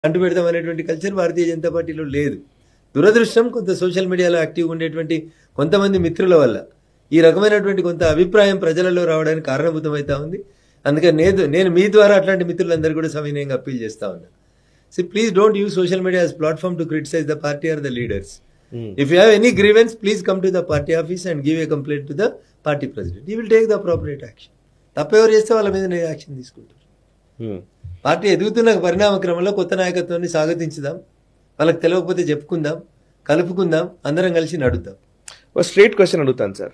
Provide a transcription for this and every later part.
అంటు పెడతాం అనేటువంటి కల్చర్ భారతీయ జనతా పార్టీలో లేదు దురదృష్టం కొంత సోషల్ మీడియాలో యాక్టివ్గా ఉండేటువంటి కొంతమంది మిత్రుల వల్ల ఈ రకమైనటువంటి కొంత అభిప్రాయం ప్రజలలో రావడానికి కారణభూతమవుతా ఉంది అందుకని నేను నేను మీ ద్వారా అట్లాంటి మిత్రులందరూ కూడా సవినయంగా అప్పీల్ చేస్తా ఉన్నా see please don't use social media as platform to criticise the party or the leaders if you have any grievance please come to the party office and give a complaint to the party president we will take the appropriate action తప్పెవరు చేస్తే వాళ్ళ మీద నేను action తీసుకుంటారు party ఎదుగుతున్న పరిణామ క్రమంలో కొత్త నాయకత్వాన్ని స్వాగతించుదాం వాళ్ళకి తెలియకపోతే చెప్పుకుందాం కలుపుకుందాం అందరం కలిసి నడుద్దాం ఒక స్ట్రేట్ క్వశ్చన్ అడుగుతాను సార్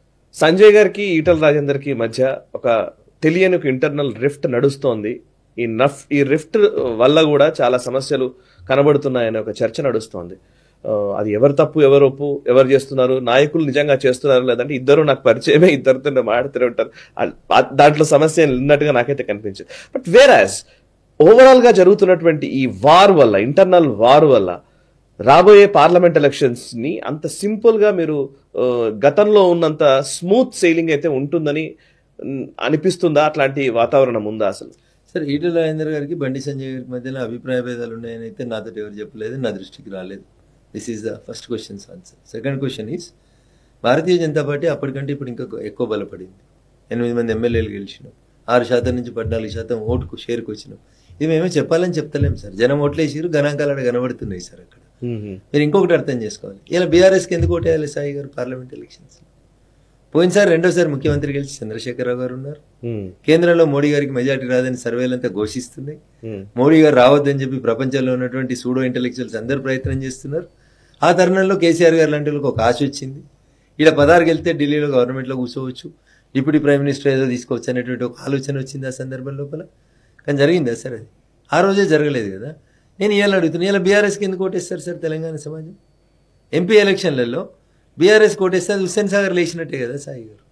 సంజయ్ గారికి ఈటల రాజేందర్కి మధ్య ఒక తెలియని ఒక ఇంటర్నల్ రిఫ్ట్ నడుస్తోంది ఈ నఫ్ ఈ రిఫ్ట్ వల్ల కూడా చాలా సమస్యలు కనబడుతున్నాయనే ఒక చర్చ నడుస్తోంది ఆ, అది ఎవరు తప్పు ఎవరు ఒప్పు ఎవరు చేస్తున్నారు నాయకులు నిజంగా చేస్తున్నారు లేదంటే ఇద్దరు నాకు పరిచయమే ఇద్దరితో మాట్లాడుతూనే ఉంటారు ఆ- ఆ- దాంట్లో సమస్య ఉన్నట్టుగా నాకైతే కనిపించింది బట్ వేరాస్ ఓవరాల్ గా జరుగుతున్నటువంటి ఈ వార్ వల్ల ఇంటర్నల్ వార్ వల్ల రాబోయే పార్లమెంట్ ఎలక్షన్స్ ని అంత సింపుల్ గా మీరు ఆ, గతంలో ఉన్నంత స్మూత్ సెయిలింగ్ అయితే ఉంటుందని మ్, అనిపిస్తుందా అట్లాంటి వాతావరణం ఉందా అసలు సరే ఈటల రాజేందర్ గారికి బండి సంజయ్ గారికి మధ్యలో అభిప్రాయ భేదాలు ఉన్నాయని అయితే నాతో ఎవరు చెప్పలేదు నా దృష్టికి రాలేదు this is the first questions answer second question is Bharatiya Janata party అప్పటికంటే ఇప్పుడు ఇంకా ఎక్కువ బలపడింది ఎనిమిది మంది ఎమ్మెల్యేలు గెలిచినాం ఆరు శాతం నుంచి పద్నాలుగు శాతం ఓటుకు షేర్కి వచ్చినాం ఇది మేమే చెప్పాలని చెప్తలేం సార్ జనం ఓట్లేసిరు గణాంకాలు అక్కడ కనబడుతున్నాయి సార్ అక్కడ మీరు ఇంకొకటి అర్థం చేసుకోవాలి ఇలా బీఆర్ఎస్కి ఎందుకు ఓటేయాలి సాయి గారు పార్లమెంట్ ఎలక్షన్స్ పోయినసారి రెండోసారి ముఖ్యమంత్రి గెలిచి చంద్రశేఖరరావు గారు ఉన్నారు కేంద్రంలో మోడీ గారికి మెజార్టీ రాదని సర్వేలంతా ఘోషిస్తున్నాయి మోడీ గారు రావద్దని చెప్పి ప్రపంచంలో ఉన్నటువంటి సూడో ఇంటెలెక్చువల్స్ అందరూ ప్రయత్నం చేస్తున్నారు ఆ తరుణంలో కేసీఆర్ గారు లాంటి వాళ్ళకి ఒక ఆశ వచ్చింది ఇక్కడ పదార్కి వెళ్తే ఢిల్లీలో గవర్నమెంట్లో కూర్చోవచ్చు డిప్యూటీ ప్రైమ్ మినిస్టర్ ఏదో తీసుకోవచ్చు అనేటువంటి ఒక ఆలోచన వచ్చింది ఆ సందర్భం లోపల కానీ జరిగిందా సార్ అది ఆ రోజే జరగలేదు కదా నేను ఇవాళ అడుగుతున్నాను ఇలా బీఆర్ఎస్కి ఎందుకు ఓటేస్తారు సార్ తెలంగాణ సమాజం ఎంపీ ఎలక్షన్లలో బీఆర్ఎస్ కోటేస్తే అది హుస్సేన్ సాగర్ లేచినట్టే కదా సాయి గారు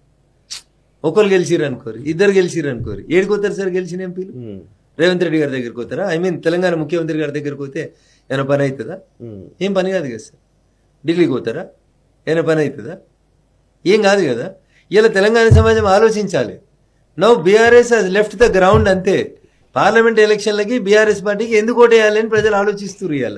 ఒకరు గెలిచిరు అనుకోరు ఇద్దరు గెలిచిరు అనుకోరు ఏడుకోతారు సార్ గెలిచిన ఎంపీలు రేవంత్ రెడ్డి గారి దగ్గరికి పోతారా ఐ మీన్ తెలంగాణ ముఖ్యమంత్రి గారి దగ్గరికి పోతే ఏమైనా పని అవుతుందా ఏం పని కాదు కదా సార్ ఢిల్లీకి పోతారా ఏమైనా పని అవుతుందా ఏం కాదు కదా ఇలా తెలంగాణ సమాజం ఆలోచించాలి no BRS has left the ground అంతే పార్లమెంట్ ఎలక్షన్లకి బీఆర్ఎస్ పార్టీకి ఎందుకు ఓటేయాలి అని ప్రజలు ఆలోచిస్తున్నారు ఇవాళ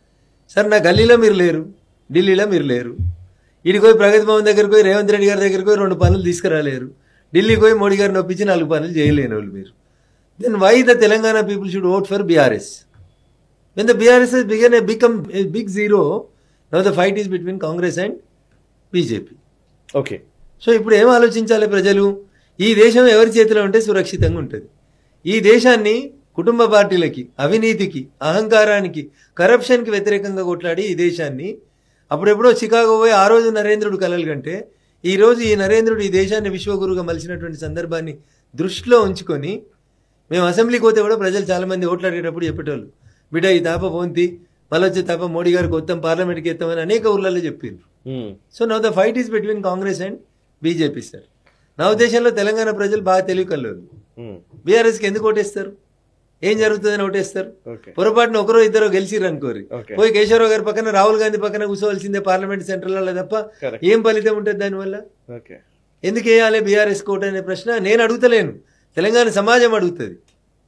సార్ నా గల్లీలో మీరు లేరు ఢిల్లీలో మీరు లేరు ఇడికి పోయి ప్రగతి భవన్ దగ్గరికి పోయి రేవంత్ రెడ్డి గారి దగ్గరికి పోయి రెండు పనులు తీసుకురాలేరు ఢిల్లీకి పోయి మోడీ గారిని ఒప్పించి నాలుగు పనులు చేయలేని వాళ్ళు మీరు then why the Telangana people should vote for BRS when the BRS has begun a become a big zero now the fight is between Congress and BJP okay so ఇప్పుడు ఏం ఆలోచించాలి ప్రజలు ఈ దేశం ఎవరి చేతిలో ఉంటే సురక్షితంగా ఉంటుంది ఈ దేశాన్ని కుటుంబ పార్టీలకి అవినీతికి అహంకారానికి కరప్షన్కి వ్యతిరేకంగా కొట్లాడి ఈ దేశాన్ని అప్పుడెప్పుడో చికాగో పోయి ఆ రోజు నరేంద్రుడు కలలు కంటే ఈ రోజు ఈ నరేంద్రుడు ఈ దేశాన్ని విశ్వగురుగా మలిచినటువంటి సందర్భాన్ని దృష్టిలో ఉంచుకొని మేము అసెంబ్లీకి పోతే కూడా ప్రజలు చాలా మంది ఓట్లాడేటప్పుడు చెప్పేటోళ్ళు బిడ్డ ఈ తాప పోంతి మళ్ళీ వచ్చే తాప మోడీ గారికి వస్తాం పార్లమెంట్కి ఎత్తామని అనేక ఊర్లలో చెప్పారు so now the fight is between Congress and BJP sir నా ఉద్దేశంలో తెలంగాణ ప్రజలు బాగా తెలివి కల్లోరు బీఆర్ఎస్కి ఎందుకు ఓటేస్తారు ఏం జరుగుతుందని ఓటేస్తారు ఓకే పొరపాటున ఒకరో ఇద్దరు గెలిచిర్రు అనుకోరు Okay. పోయి కేశవరావు గారి పక్కన రాహుల్ గాంధీ పక్కన కూర్చోవలసిందే పార్లమెంట్ సెంటర్లలో తప్ప Correct. ఏం ఫలితం ఉంటుంది దానివల్ల ఓకే ఎందుకు వేయాలి బీఆర్ఎస్ కోట అనే ప్రశ్న నేను అడుగుతలేను తెలంగాణ సమాజం అడుగుతుంది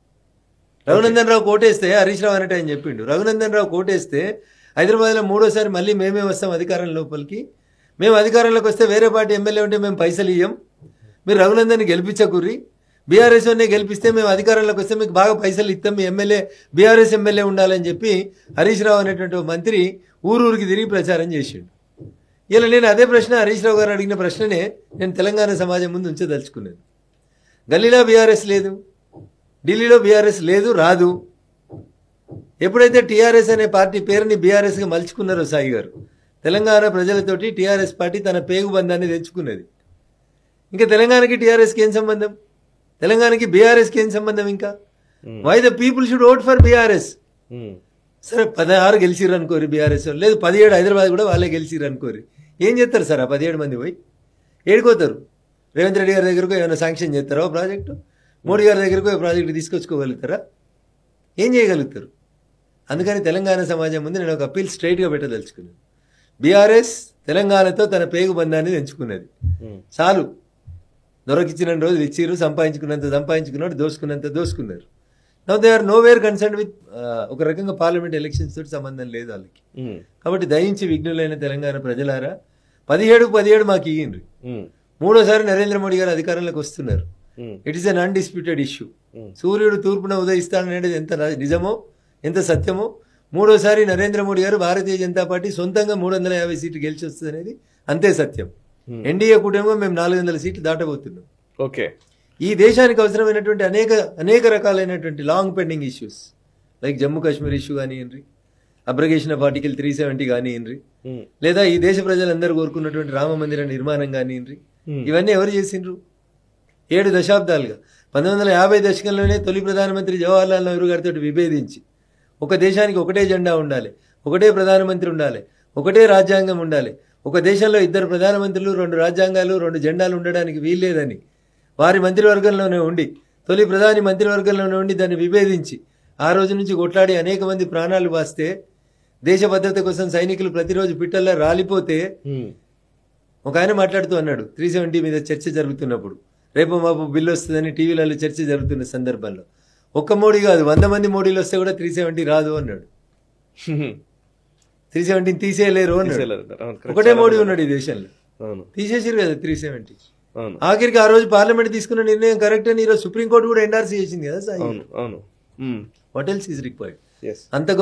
రఘునందన్ రావు కోటేస్తే హరీష్ రావు అనేట ఆయన చెప్పిండు రఘునందన్ రావు కోటేస్తే హైదరాబాద్లో మూడోసారి మళ్ళీ మేమే వస్తాం అధికారం లోపలికి మేము అధికారంలోకి వస్తే వేరే పార్టీ ఎమ్మెల్యే ఉంటే మేము పైసలు ఇయ్యం మీరు రఘునందన్ని గెలిపించకుర్రి బీఆర్ఎస్ వాడిని గెలిపిస్తే మేము అధికారంలోకి వస్తే మీకు బాగా పైసలు ఇస్తాం మీ ఎమ్మెల్యే బీఆర్ఎస్ ఎమ్మెల్యే ఉండాలని చెప్పి హరీష్ రావు అనేటువంటి ఒక మంత్రి ఊరూరికి తిరిగి ప్రచారం చేసిండు ఇలా నేను అదే ప్రశ్న హరీష్ రావు గారు అడిగిన ప్రశ్ననే నేను తెలంగాణ సమాజం ముందు ఉంచదలుచుకున్నాను గల్లీలో బీఆర్ఎస్ లేదు ఢిల్లీలో బీఆర్ఎస్ లేదు రాదు ఎప్పుడైతే టీఆర్ఎస్ అనే పార్టీ పేరుని బీఆర్ఎస్గా మలుచుకున్నారో సాయి గారు తెలంగాణ ప్రజలతోటి టీఆర్ఎస్ పార్టీ తన పేగు బంధాన్ని తెచ్చుకున్నది ఇంకా తెలంగాణకి టీఆర్ఎస్కి ఏం సంబంధం తెలంగాణకి బీఆర్ఎస్కి ఏం సంబంధం ఇంకా why the people should vote for BRS సరే పదహారు గెలిచిర్రు అనుకోరు బీఆర్ఎస్ వాళ్ళు. లేదు పదిహేడు హైదరాబాద్ కూడా వాళ్ళే గెలిచిర్రు అనుకోరు ఏం చేస్తారు సార్ ఆ పదిహేడు మంది పోయి ఏడుకోతారు రేవంత్ రెడ్డి గారి దగ్గరకు ఏమైనా శాంక్షన్ చేస్తారా ఓ ప్రాజెక్టు మోడీ గారి దగ్గరకు ఓ ప్రాజెక్టు తీసుకొచ్చుకోగలుగుతారా ఏం చేయగలుగుతారు అందుకని తెలంగాణ సమాజం ముందు నేను ఒక అప్పీల్ స్ట్రైట్గా పెట్టదలుచుకున్నాను బీఆర్ఎస్ తెలంగాణతో తన పేగు బంధాన్ని తెంచుకున్నది చాలు దొరకిచ్చిన రోజులు ఇచ్చిర్రు సంపాదించుకున్నంత సంపాదించుకున్నాడు దోసుకున్నంత దోసుకున్నారు now they are nowhere concern with ఒక రకంగా పార్లమెంట్ ఎలక్షన్స్ తోటి సంబంధం లేదు వాళ్ళకి ఉమ్, కాబట్టి దయించి విఘ్నులైన తెలంగాణ ప్రజలారా పదిహేడు పదిహేడు మాకు ఇయ్యండి ఉమ్, మూడోసారి నరేంద్ర మోడీ గారు అధికారంలోకి వస్తున్నారు um, it is an undisputed issue um. సూర్యుడు తూర్పున ఉదయిస్తాడనేది ఎంత ర- నిజమో ఎంత సత్యమో మూడోసారి నరేంద్ర మోడీ గారు భారతీయ జనతా పార్టీ సొంతంగా మూడు వందల యాభై సీట్లు గెలిచి వస్తుంది అనేది అంతే సత్యం Hmm. ఎన్డీఏ కూటమిగా మేము నాలుగు వందల సీట్లు దాటబోతున్నాం ఓకే ఈ దేశానికి అవసరమైనటువంటి అనేక అనేక రకాలైనటువంటి long pending issues like Jammu Kashmir issue కానివ్వండి abrogation of article three seventy కానివ్వండి ఉమ్, లేదా ఈ దేశ ప్రజలందరూ కోరుకున్నటువంటి రామ మందిర నిర్మాణం కానివ్వండి Hmm. ఇవన్నీ ఎవరు చేసిండ్రు ఏడు దశాబ్దాలుగా పంతొమ్మిది వందల యాభై దశకంలోనే తొలి ప్రధానమంత్రి జవహర్లాల్ నెహ్రూ గారితో విభేదించి ఒక దేశానికి ఒకటే జెండా ఉండాలి ఒకటే ప్రధానమంత్రి ఉండాలి ఒకటే రాజ్యాంగం ఉండాలి ఒక దేశంలో ఇద్దరు ప్రధానమంత్రులు రెండు రాజ్యాంగాలు రెండు జెండాలు ఉండడానికి వీల్లేదని వారి మంత్రివర్గంలోనే ఉండి తొలి ప్రధాని మంత్రివర్గంలోనే ఉండి దాన్ని విభేదించి ఆ రోజు నుంచి కొట్లాడి అనేక మంది ప్రాణాలు వాస్తే దేశ భద్రత కోసం సైనికులు ప్రతిరోజు పిట్టల్లా రాలిపోతే ఉమ్, ఒక ఆయన మాట్లాడుతూ అన్నాడు త్రీ సెవెంటీ మీద చర్చ జరుగుతున్నప్పుడు రేపు మాపు బిల్లు వస్తుందని టీవీలలో చర్చ జరుగుతున్న సందర్భంలో ఒక్క మోడీ కాదు వంద మంది మోడీలు వస్తే కూడా త్రీ సెవెంటీ రాదు అన్నాడు ఉమ్. త్రీ సెవెంటీని తీసేయలేరు అన్నాడు తీసేయలేరు. అవును, correct. ఒకటే చాలా మోడీ బాగుంది. ఉన్నాడు ఈ దేశంలో అవును తీసేసారు కదా త్రీ సెవెంటీ అవును ఆఖరికి ఆ రోజు పార్లమెంట్ తీసుకున్న నిర్ణయం కరెక్ట్ అని ఈరోజు సుప్రీంకోర్టు కూడా ఎన్ఆర్సీ చేసింది కదా సాయి అవును అవును what else is required yes అంత